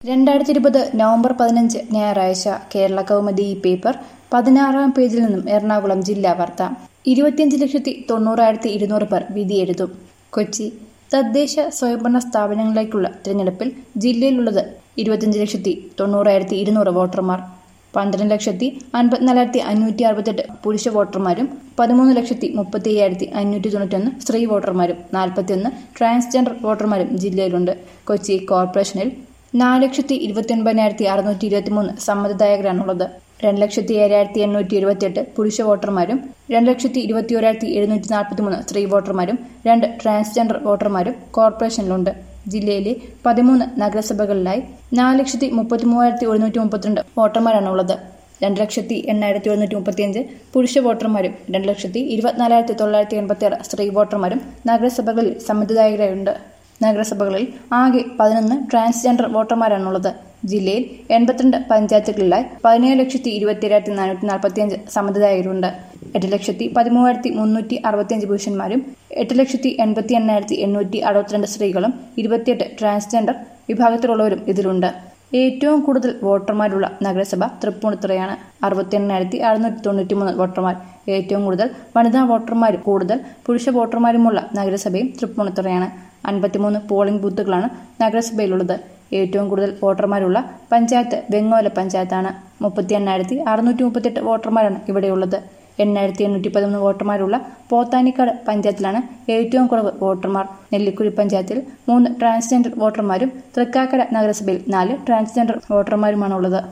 രണ്ടായിരത്തി ഇരുപത് നവംബർ പതിനഞ്ച് ഞായറാഴ്ച കേരള കൗമുദി ഈ പേപ്പർ പതിനാറാം പേജിൽ നിന്നും എറണാകുളം ജില്ലാ വാർത്ത ഇരുപത്തിയഞ്ച് ലക്ഷത്തി തൊണ്ണൂറായിരത്തി ഇരുന്നൂറ് പേർ വിധിയെഴുതും കൊച്ചി തദ്ദേശ സ്വയംഭരണ സ്ഥാപനങ്ങളിലേക്കുള്ള തിരഞ്ഞെടുപ്പിൽ ജില്ലയിലുള്ളത് ഇരുപത്തിയഞ്ച് ലക്ഷത്തി തൊണ്ണൂറായിരത്തി ഇരുന്നൂറ് വോട്ടർമാർ പന്ത്രണ്ട് ലക്ഷത്തി അൻപത്തിനാലായിരത്തി അഞ്ഞൂറ്റി അറുപത്തെട്ട് പുരുഷ വോട്ടർമാരും പതിമൂന്ന് ലക്ഷത്തി മുപ്പത്തി അയ്യായിരത്തി അഞ്ഞൂറ്റി തൊണ്ണൂറ്റൊന്ന് സ്ത്രീ വോട്ടർമാരും നാൽപ്പത്തിയൊന്ന് ട്രാൻസ്ജെൻഡർ വോട്ടർമാരും ജില്ലയിലുണ്ട് കൊച്ചി കോർപ്പറേഷനിൽ നാല് ലക്ഷത്തി ഇരുപത്തി ഒൻപതിനായിരത്തി അറുന്നൂറ്റി ഇരുപത്തി മൂന്ന് സമ്മതിദായകരാണുള്ളത് രണ്ട് ലക്ഷത്തി ഏഴായിരത്തി എണ്ണൂറ്റി ഇരുപത്തിയെട്ട് പുരുഷ വോട്ടർമാരും രണ്ട് ലക്ഷത്തി ഇരുപത്തി ഒരായിരത്തി എഴുന്നൂറ്റി നാൽപ്പത്തി മൂന്ന് സ്ത്രീ വോട്ടർമാരും രണ്ട് ട്രാൻസ്ജെൻഡർ വോട്ടർമാരും കോർപ്പറേഷനിലുണ്ട് ജില്ലയിലെ പതിമൂന്ന് നഗരസഭകളിലായി നാല് ലക്ഷത്തി മുപ്പത്തി മൂവായിരത്തി ഒരുന്നൂറ്റി മുപ്പത്തിരണ്ട് വോട്ടർമാരാണുള്ളത് രണ്ട് ലക്ഷത്തി എണ്ണായിരത്തി ഒരുന്നൂറ്റി മുപ്പത്തിയഞ്ച് പുരുഷ വോട്ടർമാരും രണ്ട് ലക്ഷത്തി ഇരുപത്തിനാലായിരത്തി തൊള്ളായിരത്തി എൺപത്തി ആറ് സ്ത്രീ വോട്ടർമാരും നഗരസഭകളിൽ സമ്മതിദായകരായുണ്ട് നഗരസഭകളിൽ ആകെ പതിനൊന്ന് ട്രാൻസ്ജെൻഡർ വോട്ടർമാരാണുള്ളത് ജില്ലയിൽ എൺപത്തിരണ്ട് പഞ്ചായത്തുകളിലായി പതിനേഴ് ലക്ഷത്തി ഇരുപത്തിയേഴായിരത്തി നാനൂറ്റി നാൽപ്പത്തിയഞ്ച് സമ്മതിദായകരുണ്ട് എട്ട് ലക്ഷത്തി പതിമൂവായിരത്തി മുന്നൂറ്റി അറുപത്തിയഞ്ച് പുരുഷന്മാരും എട്ട് ലക്ഷത്തി എൺപത്തി എണ്ണായിരത്തി എണ്ണൂറ്റി അറുപത്തിരണ്ട് സ്ത്രീകളും ഇരുപത്തിയെട്ട് ട്രാൻസ്ജെൻഡർ വിഭാഗത്തിലുള്ളവരും ഇതിലുണ്ട് ഏറ്റവും കൂടുതൽ വോട്ടർമാരുള്ള നഗരസഭ തൃപ്പൂണിത്തുറയാണ് അറുപത്തി എണ്ണായിരത്തി അറുന്നൂറ്റി തൊണ്ണൂറ്റി മൂന്ന് വോട്ടർമാർ ഏറ്റവും കൂടുതൽ വനിതാ വോട്ടർമാരും കൂടുതൽ പുരുഷ വോട്ടർമാരുമുള്ള നഗരസഭയും തൃപ്പൂണിത്തുറയാണ് അൻപത്തിമൂന്ന് പോളിംഗ് ബൂത്തുകളാണ് നഗരസഭയിലുള്ളത് ഏറ്റവും കൂടുതൽ വോട്ടർമാരുള്ള പഞ്ചായത്ത് വെങ്ങോല പഞ്ചായത്താണ് മുപ്പത്തി എണ്ണായിരത്തി അറുന്നൂറ്റി മുപ്പത്തെട്ട് വോട്ടർമാരാണ് ഇവിടെയുള്ളത് എണ്ണായിരത്തി എണ്ണൂറ്റി പതിമൂന്ന് വോട്ടർമാരുള്ള പോത്താനിക്കാട് പഞ്ചായത്തിലാണ് ഏറ്റവും കുറവ് വോട്ടർമാർ നെല്ലിക്കുഴി പഞ്ചായത്തിൽ മൂന്ന് ട്രാൻസ്ജെൻഡർ വോട്ടർമാരും തൃക്കാക്കര നഗരസഭയിൽ നാല് ട്രാൻസ്ജെൻഡർ വോട്ടർമാരുമാണുള്ളത്